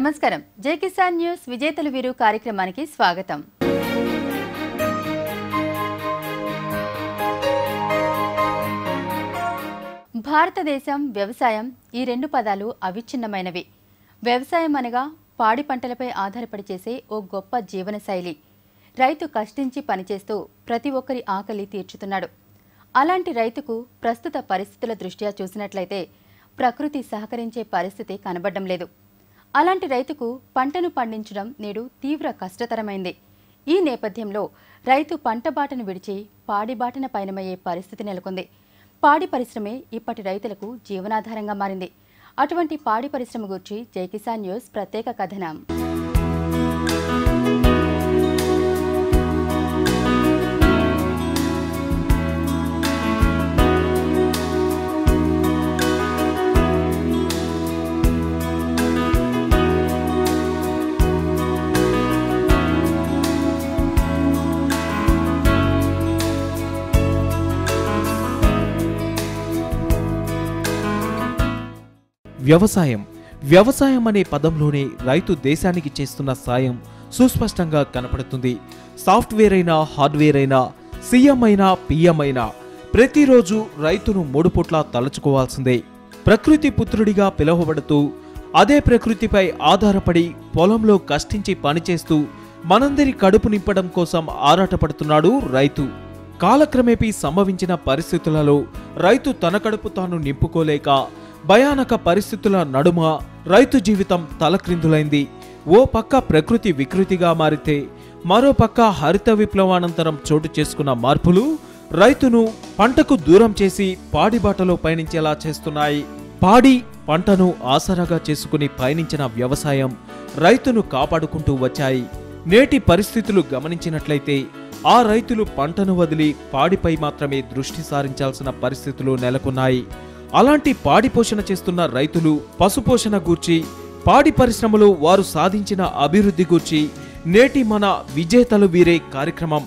నమస్కారం జై కిసాన్ న్యూస్ విజేతలు వీరు కార్యక్రమానికి స్వాగతం భారతదేశం వ్యవసాయం ఈ రెండు పదాలు అవిచ్ఛిన్నమైనవి వ్యవసాయం అనగా పాడి పంటలపై ఆధారపడి చేసే ఓ గొప్ప జీవనశైలి రైతు కష్టించి పనిచేస్తూ ప్రతి ఒక్కరి ఆకలి తీర్చుతున్నాడు అలాంటి రైతుకు ప్రస్తుత పరిస్థితుల దృష్ట్యా చూసినట్లయితే ప్రకృతి సహకరించే పరిస్థితి కనబడడం లేదు అలాంటి రైతుకు పంటను పండించడం నేడు తీవ్ర కష్టతరమైంది ఈ నేపథ్యంలో రైతు పంట బాటను విడిచి పాడి బాటన పయనమయ్యే పరిస్థితి నెలకొంది పాడి పరిశ్రమే ఇప్పటి రైతులకు జీవనాధారంగా మారింది అటువంటి పాడి పరిశ్రమ గురించి జై కిసాన్ న్యూస్ ప్రత్యేక కథనం వ్యవసాయం వ్యవసాయం అనే పదంలోనే రైతు దేశానికి చేస్తున్న సాయం సుస్పష్టంగా కనపడుతుంది సాఫ్ట్వేర్ అయినా హార్డ్వేర్ అయినా సీఎం అయినా పిఎం అయినా ప్రతిరోజు రైతును మూడు పుట్ల తలుచుకోవాల్సిందే ప్రకృతి పుత్రుడిగా పిలువబడుతూ అదే ప్రకృతిపై ఆధారపడి పొలంలో కష్టించి పనిచేస్తూ మనందరి కడుపు నింపడం కోసం ఆరాటపడుతున్నాడు రైతు కాలక్రమేపీ సంభవించిన పరిస్థితులలో రైతు తన కడుపు తాను నింపుకోలేక భయానక పరిస్థితుల నడుమ రైతు జీవితం తలక్రిందులైంది ఓ పక్క ప్రకృతి వికృతిగా మారితే మరో పక్క హరిత విప్లవానంతరం చోటు చేసుకున్న మార్పులు రైతును పంటకు దూరం చేసి పాడి బాటలో పయనించేలా చేస్తున్నాయి పాడి పంటను ఆసరాగా చేసుకుని పయనించిన వ్యవసాయం రైతును కాపాడుకుంటూ వచ్చాయి నేటి పరిస్థితులు గమనించినట్లయితే ఆ రైతులు పంటను వదిలి పాడిపై మాత్రమే దృష్టి సారించాల్సిన పరిస్థితులు నెలకొన్నాయి అలాంటి పాడి పోషణ చేస్తున్న రైతులు పశుపోషణ గూర్చి పాడి పరిశ్రమలో వారు సాధించిన అభివృద్ధి గూర్చి నేటి మన విజేతలు వీరే కార్యక్రమం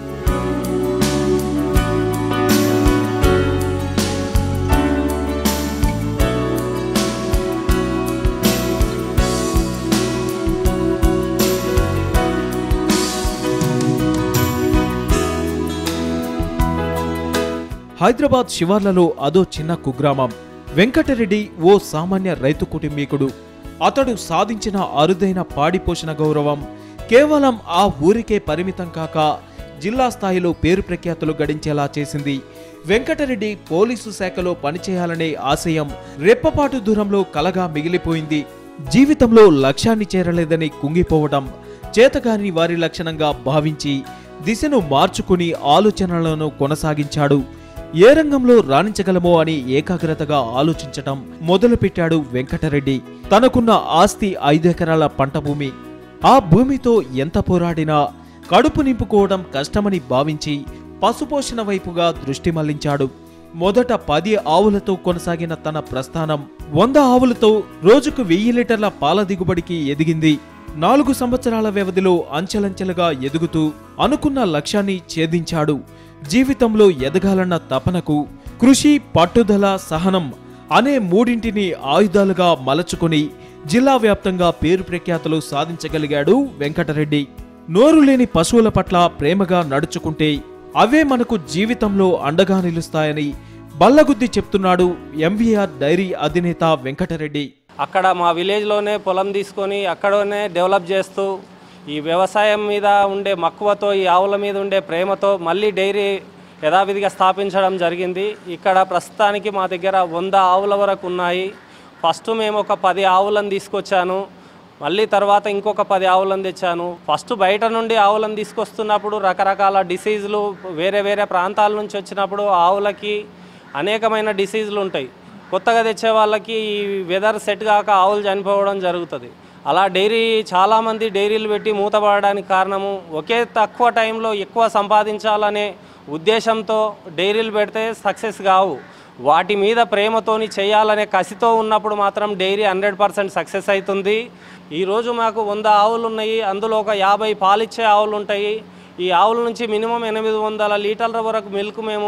హైదరాబాద్ శివార్లలో అదో చిన్న కుగ్రామం వెంకటరెడ్డి ఓ సామాన్య రైతు కుటుంబీకుడు అతడు సాధించిన అరుదైన పాడి పోషణ గౌరవం కేవలం ఆ ఊరికే పరిమితం కాక జిల్లా స్థాయిలో పేరు ప్రఖ్యాతులు గడించేలా చేసింది వెంకటరెడ్డి పోలీసు శాఖలో పనిచేయాలనే ఆశయం రెప్పపాటు దూరంలో కలగా మిగిలిపోయింది జీవితంలో లక్ష్యాన్ని చేరలేదని కుంగిపోవడం చేతగాని వారి లక్షణంగా భావించి దిశను మార్చుకుని ఆలోచనలను కొనసాగించాడు ఏ రంగంలో రాణించగలమో అని ఏకాగ్రతగా ఆలోచించటం మొదలుపెట్టాడు వెంకటరెడ్డి తనకున్న ఆస్తి ఐదు ఎకరాల పంట భూమి ఆ భూమితో ఎంత పోరాడినా కడుపు నింపుకోవడం కష్టమని భావించి పశుపోషణ వైపుగా దృష్టి మళ్లించాడు మొదట పది ఆవులతో కొనసాగిన తన ప్రస్థానం వంద ఆవులతో రోజుకు వెయ్యి లీటర్ల పాల దిగుబడికి ఎదిగింది నాలుగు సంవత్సరాల వ్యవధిలో అంచెలంచెలుగా ఎదుగుతూ అనుకున్న లక్ష్యాన్ని ఛేదించాడు జీవితంలో ఎదగాలన్న తపనకు కృషి పట్టుదల సహనం అనే మూడింటిని ఆయుధాలుగా మలచుకొని జిల్లా వ్యాప్తంగా పేరు ప్రఖ్యాతులు సాధించగలిగాడు వెంకటరెడ్డి నోరు లేని పశువుల పట్ల ప్రేమగా నడుచుకుంటే అవే మనకు జీవితంలో అండగా నిలుస్తాయని బల్లగుద్ది చెప్తున్నాడు ఎంవీఆర్ డైరీ అధినేత వెంకటరెడ్డి అక్కడ మా విలేజ్లోనే పొలం తీసుకొని అక్కడనే డెవలప్ చేస్తూ ఈ వ్యవసాయం మీద ఉండే మక్కువతో ఈ ఆవుల మీద ఉండే ప్రేమతో మళ్ళీ డైరీ యథావిధిగా స్థాపించడం జరిగింది ఇక్కడ ప్రస్తుతానికి మా దగ్గర వంద ఆవుల వరకు ఉన్నాయి ఫస్ట్ మేము ఒక పది ఆవులను తీసుకొచ్చాను మళ్ళీ తర్వాత ఇంకొక పది ఆవులను తెచ్చాను ఫస్ట్ బయట నుండి ఆవులను తీసుకొస్తున్నప్పుడు రకరకాల డిసీజులు వేరే వేరే ప్రాంతాల నుంచి వచ్చినప్పుడు ఆవులకి అనేకమైన డిసీజులు ఉంటాయి కొత్తగా తెచ్చే వాళ్ళకి ఈ వెదర్ సెట్ కాక ఆవులు చనిపోవడం జరుగుతుంది అలా డైరీ చాలామంది డైరీలు పెట్టి మూతపడడానికి కారణము ఒకే తక్కువ టైంలో ఎక్కువ సంపాదించాలనే ఉద్దేశంతో డైరీలు పెడితే సక్సెస్ కావు వాటి మీద ప్రేమతోని చేయాలనే కసితో ఉన్నప్పుడు మాత్రం డైరీ హండ్రెడ్ పర్సెంట్ సక్సెస్ అవుతుంది ఈరోజు మాకు వంద ఆవులు ఉన్నాయి అందులో ఒక యాభై పాలిచ్చే ఆవులు ఉంటాయి ఈ ఆవుల నుంచి మినిమం ఎనిమిది వందల లీటర్ల వరకు మిల్క్ మేము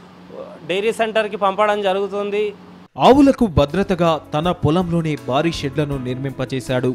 డైరీ సెంటర్కి పంపడం జరుగుతుంది ఆవులకు భద్రతగా తన పొలంలోనే భారీ షెడ్లను నిర్మింపచేశాడు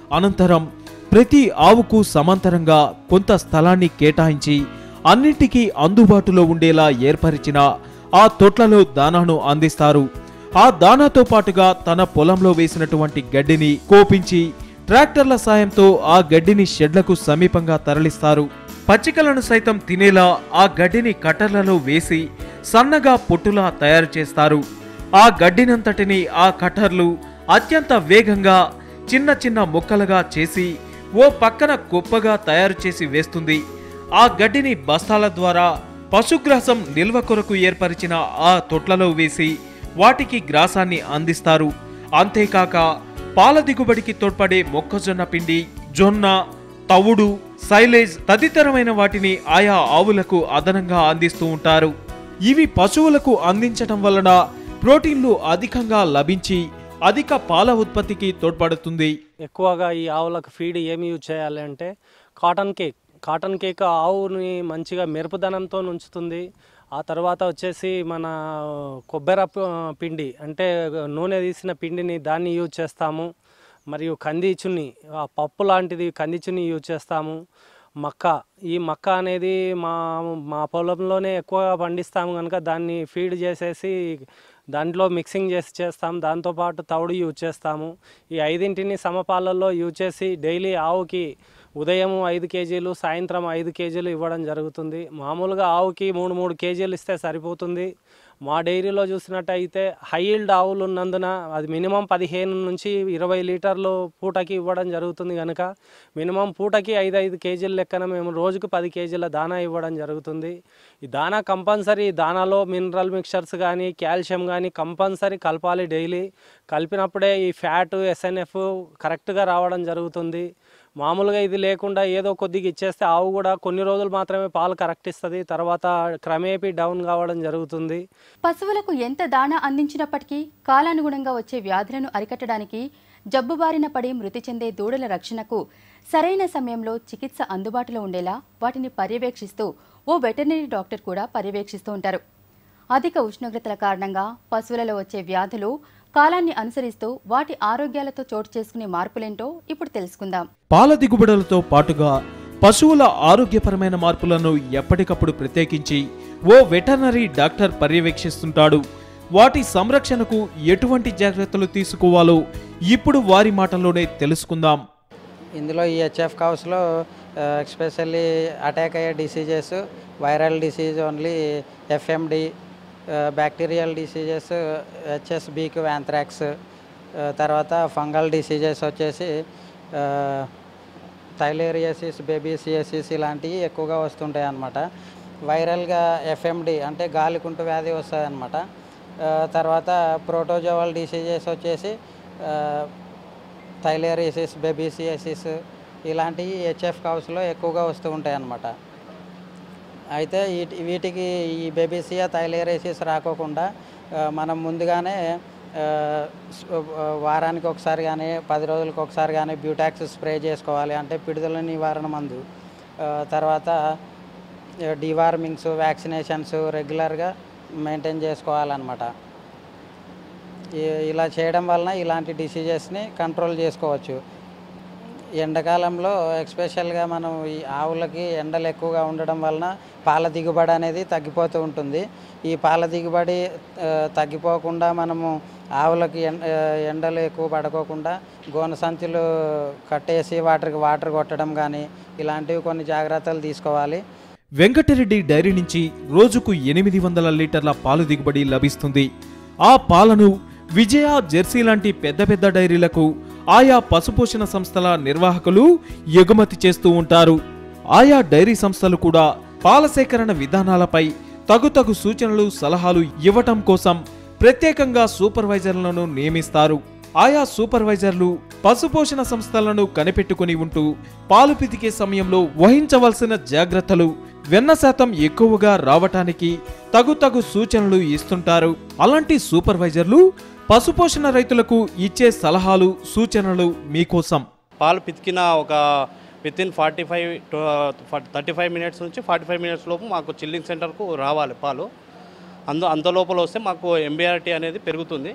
అనంతరం ప్రతి ఆవుకు సమాంతరంగా కొంత స్థలాన్ని కేటాయించి అన్నింటికీ అందుబాటులో ఉండేలా ఏర్పరిచిన ఆ తొట్లలో దానాను అందిస్తారు ఆ దానాతో పాటుగా తన పొలంలో వేసినటువంటి గడ్డిని కోపించి ట్రాక్టర్ల సాయంతో ఆ గడ్డిని షెడ్లకు సమీపంగా తరలిస్తారు పచ్చికలను సైతం తినేలా ఆ గడ్డిని కట్టర్లలో వేసి సన్నగా పొట్టులా తయారు చేస్తారు ఆ గడ్డినంతటిని ఆ కట్టర్లు అత్యంత వేగంగా చిన్న చిన్న ముక్కలుగా చేసి ఓ పక్కన కుప్పగా తయారు చేసి వేస్తుంది ఆ గడ్డిని బస్తాల ద్వారా పశుగ్రాసం నిల్వ కొరకు ఏర్పరిచిన ఆ తొట్లలో వేసి వాటికి గ్రాసాన్ని అందిస్తారు అంతేకాక పాల దిగుబడికి తోడ్పడే మొక్కజొన్న పిండి జొన్న తవుడు సైలేజ్ తదితరమైన వాటిని ఆయా ఆవులకు అదనంగా అందిస్తూ ఉంటారు ఇవి పశువులకు అందించటం వలన ప్రోటీన్లు అధికంగా లభించి అధిక పాల ఉత్పత్తికి తోడ్పడుతుంది ఎక్కువగా ఈ ఆవులకు ఫీడ్ ఏమి యూజ్ చేయాలి అంటే కాటన్ కేక్ కాటన్ కేక్ ఆవుని మంచిగా మెరుపుదనంతో ఉంచుతుంది ఆ తర్వాత వచ్చేసి మన కొబ్బరి ప- పిండి అంటే నూనె తీసిన పిండిని దాన్ని యూజ్ చేస్తాము మరియు కంది చున్ని ఆ పప్పు లాంటిది కంది చున్ని యూజ్ చేస్తాము మక్క ఈ మక్క అనేది మా మా పొలంలోనే ఎక్కువగా పండిస్తాము కనుక దాన్ని ఫీడ్ చేసేసి దాంట్లో మిక్సింగ్ చేసి చేస్తాం దాంతోపాటు తవుడు యూజ్ చేస్తాము ఈ ఐదింటిని సమపాలల్లో యూజ్ చేసి డైలీ ఆవుకి ఉదయం ఐదు కేజీలు సాయంత్రం ఐదు కేజీలు ఇవ్వడం జరుగుతుంది మామూలుగా ఆవుకి మూడు మూడు కేజీలు ఇస్తే సరిపోతుంది మా డైరీలో చూసినట్టయితే హై ఈల్డ్ ఆవులు ఉన్నందున అది మినిమం పదిహేను నుంచి ఇరవై లీటర్లు పూటకి ఇవ్వడం జరుగుతుంది కనుక మినిమం పూటకి ఐదు ఐదు కేజీల లెక్కన మేము రోజుకు పది కేజీల దానా ఇవ్వడం జరుగుతుంది ఈ దానా కంపల్సరీ దానాలో మినరల్ మిక్చర్స్ కానీ కాల్షియం కానీ కంపల్సరీ కలపాలి డైలీ కలిపినప్పుడే ఈ ఫ్యాట్ ఎస్ఎన్ఎఫ్ కరెక్ట్గా రావడం జరుగుతుంది మామూలుగా ఇది లేకుండా ఏదో కొద్దిగా ఇచ్చేస్తే ఆవు కూడా కొన్ని రోజులు మాత్రమే పాలు కరెక్ట్ ఇస్తుంది తర్వాత క్రమేపీ డౌన్ కావడం జరుగుతుంది పశువులకు ఎంత దాణా అందించినప్పటికీ కాలానుగుణంగా వచ్చే వ్యాధులను అరికట్టడానికి జబ్బుబారిన పడి మృతి చెందే దూడల రక్షణకు సరైన సమయంలో చికిత్స అందుబాటులో ఉండేలా వాటిని పర్యవేక్షిస్తూ ఓ వెటర్నరీ డాక్టర్ కూడా పర్యవేక్షిస్తూ ఉంటారు అధిక ఉష్ణోగ్రతల కారణంగా పశువులలో వచ్చే వ్యాధులు కాలాన్ని అనుసరిస్తూ వాటి ఆరోగ్యాలతో చోటు చేసుకునే మార్పులేంటో ఇప్పుడు తెలుసుకుందాం పాల దిగుబడులతో పాటుగా పశువుల ఆరోగ్యపరమైన మార్పులను ఎప్పటికప్పుడు ప్రత్యేకించి ఓ వెటర్నరీ డాక్టర్ పర్యవేక్షిస్తుంటాడు వాటి సంరక్షణకు ఎటువంటి జాగ్రత్తలు తీసుకోవాలో ఇప్పుడు వారి మాటల్లోనే తెలుసుకుందాం ఇందులో ఈ హెచ్ఎఫ్ కౌస్లో ఎస్పెషల్లీ అటాక్ అయ్యే diseases viral disease only FMD bacterial diseases హెచ్ఎస్బీకి వ్యాంథ్రాక్స్ తర్వాత ఫంగల్ డిసీజెస్ వచ్చేసి థైలేరియాసిస్ బేబీసియసిస్ ఇలాంటివి ఎక్కువగా వస్తుంటాయి అన్నమాట వైరల్గా ఎఫ్ఎండి అంటే గాలికుంటు వ్యాధి వస్తుంది అనమాట తర్వాత ప్రోటోజోవల్ డిసీజెస్ వచ్చేసి థైలేరియాసిస్ బేబీసియసిస్ ఇలాంటివి హెచ్ఎఫ్ కౌస్లో ఎక్కువగా వస్తూ ఉంటాయి అన్నమాట అయితే వీటి వీటికి ఈ బేబీసియా థైలేరేసిస్ రాకోకుండా ఆ, మనం ముందుగానే ఆ, స్- ఆ, వారానికి ఒకసారి కానీ పది రోజులకు ఒకసారి కానీ బ్యూటాక్స్ స్ప్రే చేసుకోవాలి అంటే పిడుదల నివారణ మందు ఆ, తర్వాత డివార్మింగ్స్ వ్యాక్సినేషన్స్ రెగ్యులర్గా మెయింటైన్ చేసుకోవాలన్నమాట ఈ- ఇలా చేయడం వలన ఇలాంటి డిసీజెస్ని కంట్రోల్ చేసుకోవచ్చు ఎండాకాలంలో ఎక్స్పెషల్గా మనం ఈ ఆవులకి ఎండలు ఎక్కువగా ఉండడం వలన పాల దిగుబడి అనేది తగ్గిపోతూ ఉంటుంది ఈ పాల దిగుబడి ఆ, తగ్గిపోకుండా మనము ఆవులకి ఎం- ఆ, ఎండలు ఎక్కువ పడుకోకుండా గోన సంచులు కట్టేసి వాటికి వాటర్ కొట్టడం కానీ ఇలాంటివి కొన్ని జాగ్రత్తలు తీసుకోవాలి వెంకటరెడ్డి డైరీ నుంచి రోజుకు ఎనిమిది వందల లీటర్ల పాలు దిగుబడి లభిస్తుంది ఆ పాలను విజయ జెర్సీ లాంటి పెద్ద పెద్ద డైరీలకు ఆయా పశుపోషణ సంస్థల నిర్వాహకులు ఎగుమతి చేస్తూ ఉంటారు ఆయా డైరీ సంస్థలు కూడా పాల సేకరణ విధానాలపై తగు తగు సూచనలు సలహాలు ఇవ్వటం కోసం ప్రత్యేకంగా సూపర్వైజర్లను నియమిస్తారు ఆయా సూపర్వైజర్లు పశుపోషణ సంస్థలను కనిపెట్టుకుని ఉంటూ పాలు పితికే సమయంలో వహించవలసిన జాగ్రత్తలు వెన్న శాతం ఎక్కువగా రావటానికి తగు తగు సూచనలు ఇస్తుంటారు అలాంటి సూపర్వైజర్లు పశుపోషణ రైతులకు ఇచ్చే సలహాలు సూచనలు మీకోసం పాలు పితికిన ఒక within forty five thirty five minutes నుంచి ఫార్టీ ఫైవ్ మినిట్స్ లోపు మాకు చిల్లింగ్ సెంటర్కు రావాలి పాలు అందు అంత లోపల వస్తే మాకు ఎంబీఆర్టీ అనేది పెరుగుతుంది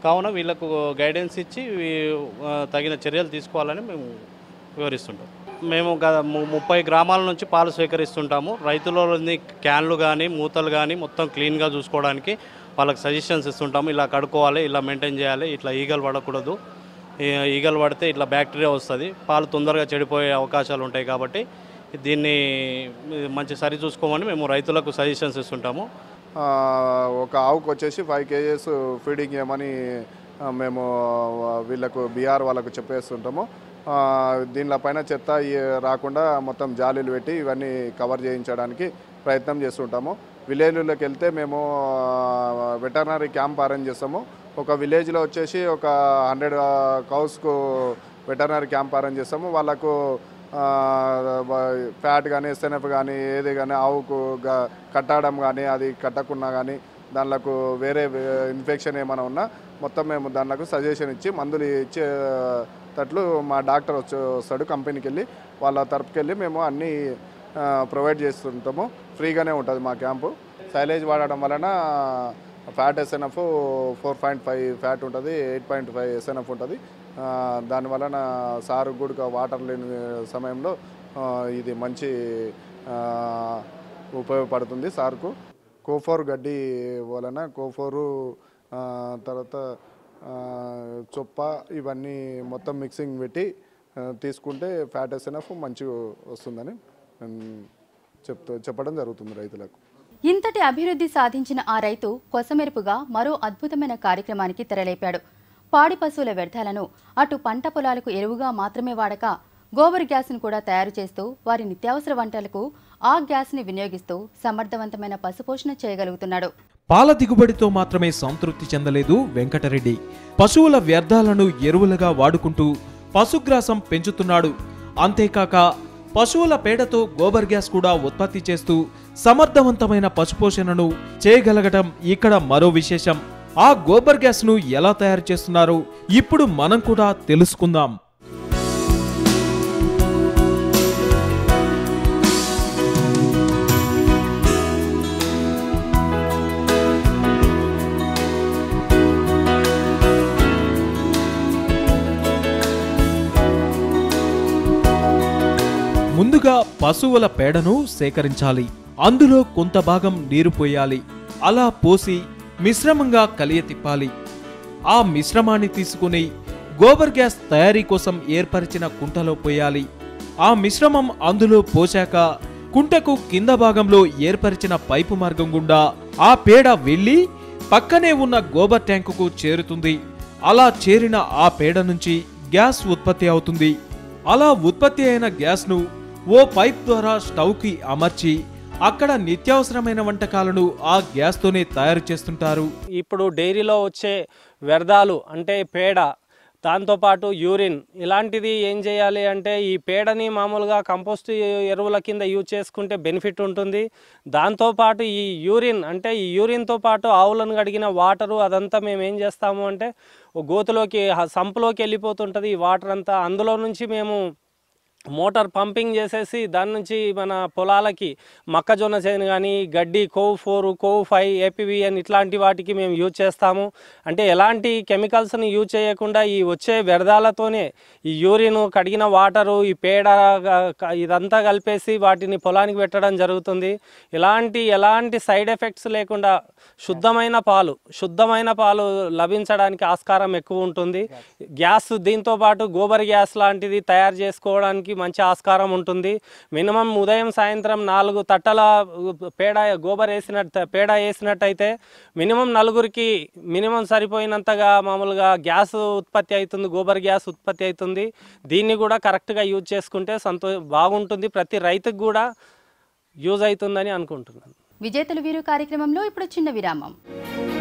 కావున వీళ్ళకు గైడెన్స్ ఇచ్చి వీ- ఆ, తగిన చర్యలు తీసుకోవాలని మేము వివరిస్తుంటాం మేము గత ము- ముప్పై గ్రామాల నుంచి పాలు స్వీకరిస్తుంటాము రైతులని క్యాన్లు కానీ మూతలు కానీ మొత్తం క్లీన్గా చూసుకోవడానికి వాళ్ళకి సజెషన్స్ ఇస్తుంటాము ఇలా కడుక్కోవాలి ఇలా మెయింటైన్ చేయాలి ఇట్లా ఈగలు పడకూడదు ఈ- ఈగలు పడితే ఇట్లా బ్యాక్టీరియా వస్తుంది పాలు తొందరగా చెడిపోయే అవకాశాలు ఉంటాయి కాబట్టి దీన్ని మంచి సరి చూసుకోమని మేము రైతులకు సజెషన్స్ ఇస్తుంటాము ఆ, ఒక ఆవుకు వచ్చేసి ఫైవ్ కేజెస్ ఫీడింగ్ చేయమని ఆ, మేము ఆ, వీళ్ళకు బీఆర్ వాళ్ళకు చెప్పేస్తుంటాము ఆ, దీనిలో పైన చెత్త ఈ రాకుండా మొత్తం జాలీలు పెట్టి ఇవన్నీ కవర్ చేయించడానికి ప్రయత్నం చేస్తుంటాము విలేజ్లోకి వెళ్తే మేము వెటర్నరీ క్యాంప్ అరేంజ్ చేస్తాము ఒక విలేజ్లో వచ్చేసి ఒక హండ్రెడ్ కౌస్కు వెటర్నరీ క్యాంప్ అరేంజ్ చేస్తాము వాళ్ళకు ఫ్యాట్ కానీ ఎస్ఎన్ఎఫ్ కానీ ఏది కానీ ఆవుకు గా- కట్టడం కానీ అది కట్టకున్నా కానీ దానిలకు వేరే ఇన్ఫెక్షన్ ఏమైనా ఉన్నా మొత్తం మేము దానిలకు సజెషన్ ఇచ్చి మందులు ఇచ్చే తట్లు మా డాక్టర్ వచ్చి వస్తాడు కంపెనీకి వెళ్ళి వాళ్ళ తరపుకి వెళ్ళి మేము అన్నీ ప్రొవైడ్ చేస్తుంటాము ఫ్రీగానే ఉంటుంది మా క్యాంపు సైలేజ్ వాడడం వలన fat SNF four point five fat ఉంటుంది ఎయిట్ పాయింట్ ఫైవ్ ఎస్ఎన్ఎఫ్ ఉంటుంది ఆ, దాని వలన సారు కూడా వాటర్ లేని సమయంలో ఆ, ఇది మంచి ఆ, ఉపయోగపడుతుంది సార్కు కోఫోర్ గడ్డి వలన కోఫోరు ఆ, తర్వాత ఆ, చొప్ప ఇవన్నీ మొత్తం మిక్సింగ్ పెట్టి ఆ, తీసుకుంటే ఫ్యాట్ ఎస్ఎన్ఎఫ్ మంచిగా వస్తుందని నేను చెప్తూ చెప్పడం జరుగుతుంది రైతులకు ఇంతటి అభివృద్ధి సాధించిన ఆ రైతు కొసమెరుపుగా మరో అద్భుతమైన కార్యక్రమానికి తెరలేపాడు పాడి పశువుల వ్యర్థాలను అటు పంట పొలాలకు ఎరువుగా మాత్రమే వాడక గోబర్ గ్యాస్ను కూడా తయారు చేస్తూ వారి నిత్యావసర వంటలకు ఆ గ్యాస్ని వినియోగిస్తూ సమర్థవంతమైన పశుపోషణ చేయగలుగుతున్నాడు పాల దిగుబడితో మాత్రమే సంతృప్తి చెందలేదు వెంకటరెడ్డి పశువుల వ్యర్థాలను ఎరువులుగా వాడుకుంటూ పశుగ్రాసం పెంచుతున్నాడు అంతేకాక పశువుల పేడతో గోబర్ గ్యాస్ కూడా ఉత్పత్తి చేస్తూ సమర్థవంతమైన పశుపోషణను చేయగలగటం ఇక్కడ మరో విశేషం ఆ గోబర్ గ్యాస్ను ఎలా తయారు చేస్తున్నారో ఇప్పుడు మనం కూడా తెలుసుకుందాం ముందుగా పశువుల పేడను సేకరించాలి అందులో కొంత భాగం నీరు పోయాలి అలా పోసి మిశ్రమంగా కలియ తిప్పాలి ఆ మిశ్రమాన్ని తీసుకుని గోబర్ గ్యాస్ తయారీ కోసం ఏర్పరిచిన కుంటలో పోయాలి ఆ మిశ్రమం అందులో పోశాక కుంటకు కింద భాగంలో ఏర్పరిచిన పైపు మార్గం గుండా ఆ పేడ వెళ్ళి పక్కనే ఉన్న గోబర్ ట్యాంకుకు చేరుతుంది అలా చేరిన ఆ పేడ నుంచి గ్యాస్ ఉత్పత్తి అవుతుంది అలా ఉత్పత్తి అయిన గ్యాస్ను ఓ పైప్ ద్వారా స్టవ్కి అమర్చి అక్కడ నిత్యావసరమైన వంటకాలను ఆ గ్యాస్తోనే తయారు చేస్తుంటారు ఇప్పుడు డైరీలో వచ్చే వ్యర్థాలు అంటే పేడ దాంతోపాటు యూరిన్ ఇలాంటిది ఏం చేయాలి అంటే ఈ పేడని మామూలుగా కంపోస్ట్ ఎరువుల కింద యూజ్ చేసుకుంటే బెనిఫిట్ ఉంటుంది దాంతోపాటు ఈ యూరిన్ అంటే ఈ యూరిన్తో పాటు ఆవులను కడిగిన వాటరు అదంతా మేము ఏం చేస్తాము అంటే ఓ గోతులోకి హ- సంపులోకి వెళ్ళిపోతుంటుంది ఈ వాటర్ అంతా అందులో నుంచి మేము మోటార్ పంపింగ్ చేసేసి దాని నుంచి మన పొలాలకి మొక్కజొన్న చేను కానీ గడ్డి కోవ్ ఫోర్ కోవ్ ఫైవ్ ఏపీవి అని ఇట్లాంటి వాటికి మేము యూజ్ చేస్తాము అంటే ఎలాంటి కెమికల్స్ని యూజ్ చేయకుండా ఈ వచ్చే వ్యర్థాలతోనే ఈ యూరిన్ కడిగిన వాటరు ఈ పేడ గ- క- ఇదంతా కలిపేసి వాటిని పొలానికి పెట్టడం జరుగుతుంది ఇలాంటి ఎలాంటి సైడ్ ఎఫెక్ట్స్ లేకుండా శుద్ధమైన పాలు శుద్ధమైన పాలు లభించడానికి ఆస్కారం ఎక్కువ ఉంటుంది గ్యాస్ దీంతో పాటు గోబర్ గ్యాస్ లాంటిది తయారు చేసుకోవడానికి మంచి ఆస్కారం ఉంటుంది మినిమం ఉదయం సాయంత్రం నాలుగు తట్టల పేడ గోబర్ వేసినట్టు పేడ వేసినట్టయితే మినిమం నలుగురికి మినిమం సరిపోయినంతగా మామూలుగా గ్యాస్ ఉత్పత్తి అవుతుంది గోబర్ గ్యాస్ ఉత్పత్తి అవుతుంది దీన్ని కూడా కరెక్ట్గా యూజ్ చేసుకుంటే సంతో బాగుంటుంది ప్రతి రైతుకు కూడా యూజ్ అవుతుందని అనుకుంటున్నాను విజేతలు వీరు కార్యక్రమంలో ఇప్పుడు చిన్న విరామం